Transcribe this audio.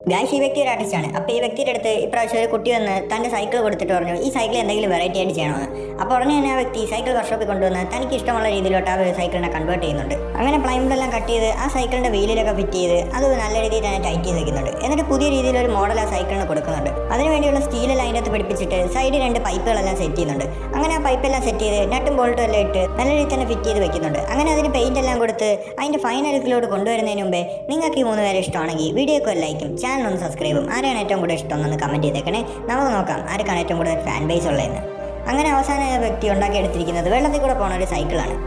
guys ഈ വ്യക്തി ഒരു ആർട്ടിസ്റ്റാണ് അപ്പോൾ ഈ വ്യക്തിയുടെ അടുത്ത് ഇപ്രാവശ്യം ഒരു കുട്ടി വന്ന് തൻ്റെ സൈക്കിൾ കൊടുത്തിട്ട് പറഞ്ഞു ഈ സൈക്കിൾ എന്തെങ്കിലും വെറൈറ്റി ആയിട്ട് ചെയ്യണമെന്ന് അപ്പോൾ ഉടനെ തന്നെ ആ വ്യക്തി സൈക്കിൾ വർക്ക്ഷോപ്പിൽ കൊണ്ടുവന്ന് തനിക്ക് ഇഷ്ടമുള്ള രീതിയിലോട്ട് ആ ഒരു സൈക്കിളിനെ കൺവേർട്ട് ചെയ്യുന്നുണ്ട് അങ്ങനെ പ്ലൈവുഡ് എല്ലാം കട്ട് ചെയ്ത് ആ സൈക്കിളിൻ്റെ വീലിലൊക്കെ ഫിറ്റ് ചെയ്ത് അത് നല്ല രീതിയിൽ തന്നെ ടൈറ്റ് ചെയ്ത് വെക്കുന്നുണ്ട് എന്നിട്ട് പുതിയ രീതിയിൽ ഒരു മോഡൽ ആ സൈക്കിളിന് കൊടുക്കുന്നുണ്ട് അതിന് വേണ്ടിയുള്ള സ്റ്റീലെല്ലാം അതിൻ്റെ അകത്ത് പിടിപ്പിച്ചിട്ട് സൈഡിൽ രണ്ട് പൈപ്പുകളെല്ലാം സെറ്റ് ചെയ്യുന്നുണ്ട് അങ്ങനെ ആ പൈപ്പെല്ലാം സെറ്റ് ചെയ്ത് നട്ടും ബോൾട്ടും എല്ലാം ഇട്ട് നല്ല രീതിയിൽ തന്നെ ഫിറ്റ് ചെയ്ത് വെക്കുന്നുണ്ട് അങ്ങനെ അതിന് പെയിന്റ് എല്ലാം കൊടുത്ത് അതിൻ്റെ ഫൈനൽ ലുക്കിലോട്ട് കൊണ്ടുവരുന്നതിന് മുമ്പേ നിങ്ങൾക്ക് ഈ മൂന്ന് പേരെ ഇഷ്ടമാണെങ്കിൽ വീഡിയോക്ക് ഒരു ലൈക്കും ചാനൽ ഒന്ന് സബ്സ്ക്രൈബും ആരാണ് ഏറ്റവും കൂടുതൽ ഇഷ്ടം എന്നൊന്ന് കമൻറ്റ് ചെയ്തേക്കണേ നമുക്ക് നോക്കാം ആർക്കാണ് ഏറ്റവും കൂടുതൽ ഫാൻ ബേസ് ഉള്ളതെന്ന് അങ്ങനെ അവസാന വ്യക്തി ഉണ്ടാക്കിയെടുത്തിരിക്കുന്നത് വെള്ളത്തിൽ കൂടെ പോകുന്ന ഒരു സൈക്കിളാണ്